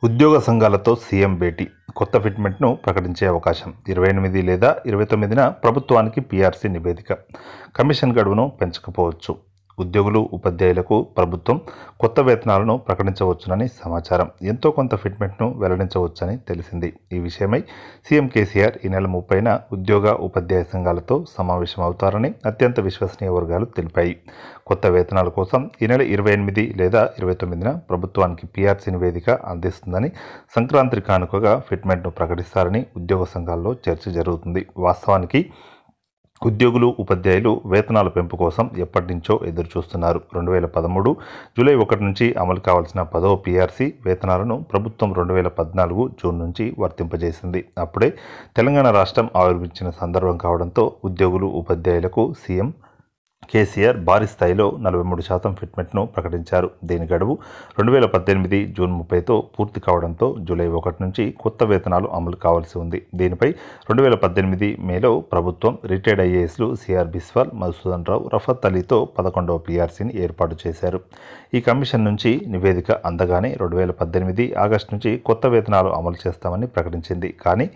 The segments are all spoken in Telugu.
ఉద్యోగ సంఘాలతో సీఎం భేటీ కొత్త ఫిట్మెంట్ను ప్రకటించే అవకాశం ఇరవై ఎనిమిది లేదా ఇరవై తొమ్మిదిన ప్రభుత్వానికి పీఆర్సీ నివేదిక కమిషన్ గడువును పెంచకపోవచ్చు ఉద్యోగులు ఉపాధ్యాయులకు ప్రభుత్వం కొత్త వేతనాలను ప్రకటించవచ్చునని సమాచారం ఎంతో కొంత ఫిట్మెంట్ను వెల్లడించవచ్చని తెలిసింది ఈ విషయమై సీఎం కేసీఆర్ ఈ నెల ముప్పైన ఉద్యోగ ఉపాధ్యాయ సంఘాలతో సమావేశమవుతారని అత్యంత విశ్వసనీయ వర్గాలు తెలిపాయి కొత్త వేతనాల కోసం ఈ నెల ఇరవై ఎనిమిది లేదా ఇరవై తొమ్మిదిన ప్రభుత్వానికి పీఆర్సీ నివేదిక అందిస్తుందని సంక్రాంతి కానుకగా ఫిట్మెంట్ను ప్రకటిస్తారని ఉద్యోగ సంఘాల్లో చర్చ జరుగుతుంది వాస్తవానికి ఉద్యోగులు ఉపాధ్యాయులు వేతనాల పెంపు కోసం ఎప్పటి నుంచో ఎదురు చూస్తున్నారు రెండు వేల పదమూడు జూలై ఒకటి నుంచి అమలు కావాల్సిన పదవ పీఆర్సీ వేతనాలను ప్రభుత్వం రెండు వేల పద్నాలుగు జూన్ నుంచి వర్తింపజేసింది అప్పుడే తెలంగాణ రాష్ట్రం ఆవిర్భించిన సందర్భం కావడంతో ఉద్యోగులు ఉపాధ్యాయులకు సీఎం కేసీఆర్ భారీ స్థాయిలో నలభై మూడు శాతం ఫిట్మెంట్ను ప్రకటించారు దీని గడువు రెండు వేల పద్దెనిమిది జూన్ ముప్పైతో పూర్తి కావడంతో జూలై ఒకటి నుంచి కొత్త వేతనాలు అమలు కావాల్సి ఉంది దీనిపై రెండు వేల పద్దెనిమిది మేలో ప్రభుత్వం రిటైర్డ్ ఐఏఎస్లు సిఆర్ బిస్వాల్ మధుసూదన్ రావు రఫత్ అలీతో పదకొండవ పీఆర్సీని ఏర్పాటు చేశారు ఈ కమిషన్ నుంచి నివేదిక అందగానే రెండు వేల పద్దెనిమిది ఆగస్టు నుంచి కొత్త వేతనాలు అమలు చేస్తామని ప్రకటించింది కానీ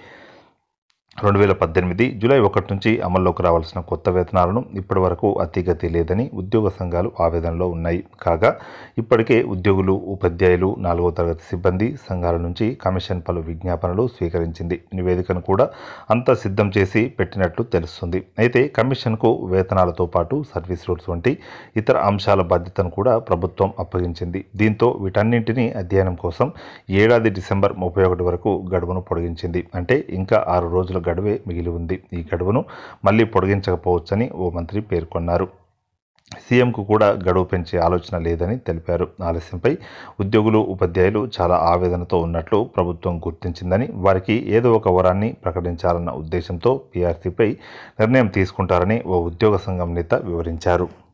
రెండు వేల పద్దెనిమిది జూలై ఒకటి నుంచి అమల్లోకి రావాల్సిన కొత్త వేతనాలను ఇప్పటి వరకు అతిగతి లేదని ఉద్యోగ సంఘాలు ఆవేదనలో ఉన్నాయి కాగా ఇప్పటికే ఉద్యోగులు ఉపాధ్యాయులు నాలుగో తరగతి సిబ్బంది సంఘాల నుంచి కమిషన్ పలు విజ్ఞాపనలు స్వీకరించింది నివేదికను కూడా అంతా సిద్ధం చేసి పెట్టినట్లు తెలుస్తుంది అయితే కమిషన్కు వేతనాలతో పాటు సర్వీస్ రూల్స్ వంటి ఇతర అంశాల బాధ్యతను కూడా ప్రభుత్వం అప్పగించింది దీంతో వీటన్నింటినీ అధ్యయనం కోసం ఏడాది డిసెంబర్ ముప్పై ఒకటి వరకు గడువును పొడిగించింది అంటే ఇంకా ఆరు రోజుల గడువే మిగిలి ఉంది ఈ గడువును మళ్ళీ పొడిగించకపోవచ్చని ఓ మంత్రి పేర్కొన్నారు సీఎంకు కూడా గడువు పెంచే ఆలోచన లేదని తెలిపారు ఆలస్యంపై ఉద్యోగులు ఉపాధ్యాయులు చాలా ఆవేదనతో ఉన్నట్లు ప్రభుత్వం గుర్తించిందని వారికి ఏదో ఒక వరాన్ని ప్రకటించాలన్న ఉద్దేశంతో పీఆర్సీపై నిర్ణయం తీసుకుంటారని ఓ ఉద్యోగ సంఘం నేత వివరించారు